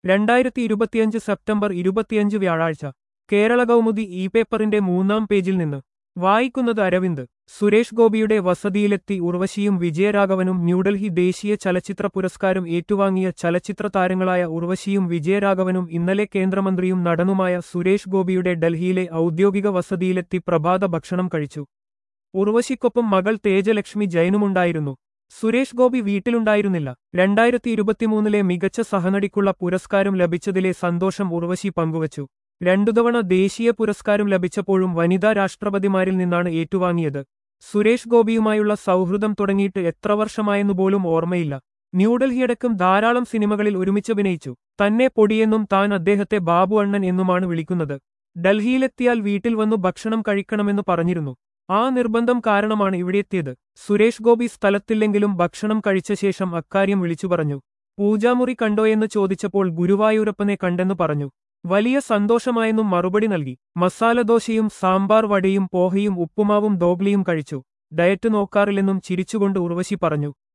രണ്ടായിരത്തി ഇരുപത്തിയഞ്ച് സെപ്റ്റംബർ ഇരുപത്തിയഞ്ച് വ്യാഴാഴ്ച കേരള കൗമുദി ഇ പേപ്പറിന്റെ മൂന്നാം പേജിൽ നിന്ന് വായിക്കുന്നത് അരവിന്ദ് സുരേഷ് ഗോപിയുടെ വസതിയിലെത്തി ഉർവശിയും വിജയരാഘവനും ന്യൂഡൽഹി ദേശീയ ചലച്ചിത്ര പുരസ്കാരം ഏറ്റുവാങ്ങിയ ചലച്ചിത്ര താരങ്ങളായ ഉർവശിയും വിജയരാഘവനും ഇന്നലെ കേന്ദ്രമന്ത്രിയും നടനുമായ സുരേഷ് ഗോപിയുടെ ഡൽഹിയിലെ ഔദ്യോഗിക വസതിയിലെത്തി പ്രഭാത ഭക്ഷണം കഴിച്ചു ഉർവശിക്കൊപ്പം മകൾ തേജലക്ഷ്മി ജയനുമുണ്ടായിരുന്നു സുരേഷ് ഗോപി വീട്ടിലുണ്ടായിരുന്നില്ല രണ്ടായിരത്തി ഇരുപത്തിമൂന്നിലെ മികച്ച സഹനടിക്കുള്ള പുരസ്കാരം ലഭിച്ചതിലെ സന്തോഷം ഉർവശി പങ്കുവച്ചു രണ്ടു തവണ ദേശീയ പുരസ്കാരം ലഭിച്ചപ്പോഴും വനിതാ രാഷ്ട്രപതിമാരിൽ നിന്നാണ് ഏറ്റുവാങ്ങിയത് സുരേഷ് ഗോപിയുമായുള്ള സൗഹൃദം തുടങ്ങിയിട്ട് എത്ര വർഷമായെന്നു പോലും ഓർമ്മയില്ല ന്യൂഡൽഹിയടക്കം ധാരാളം സിനിമകളിൽ ഒരുമിച്ചഭിനയിച്ചു തന്നെ പൊടിയെന്നും താൻ അദ്ദേഹത്തെ ബാബു അണ്ണൻ എന്നുമാണ് വിളിക്കുന്നത് ഡൽഹിയിലെത്തിയാൽ വീട്ടിൽ വന്നു ഭക്ഷണം കഴിക്കണമെന്ന് പറഞ്ഞിരുന്നു ആ നിർബന്ധം കാരണമാണ് ഇവിടെയെത്തിയത് സുരേഷ് ഗോപി സ്ഥലത്തില്ലെങ്കിലും ഭക്ഷണം കഴിച്ച ശേഷം അക്കാര്യം വിളിച്ചു പറഞ്ഞു പൂജാമുറി കണ്ടോയെന്ന് ചോദിച്ചപ്പോൾ ഗുരുവായൂരപ്പനെ കണ്ടെന്ന് പറഞ്ഞു വലിയ സന്തോഷമായെന്നും മറുപടി നൽകി മസാലദോശയും സാമ്പാർ വടയും പോഹയും ഉപ്പുമാവും ദോഗ്ലിയും കഴിച്ചു ഡയറ്റ് നോക്കാറില്ലെന്നും ചിരിച്ചുകൊണ്ട് ഉർവശി പറഞ്ഞു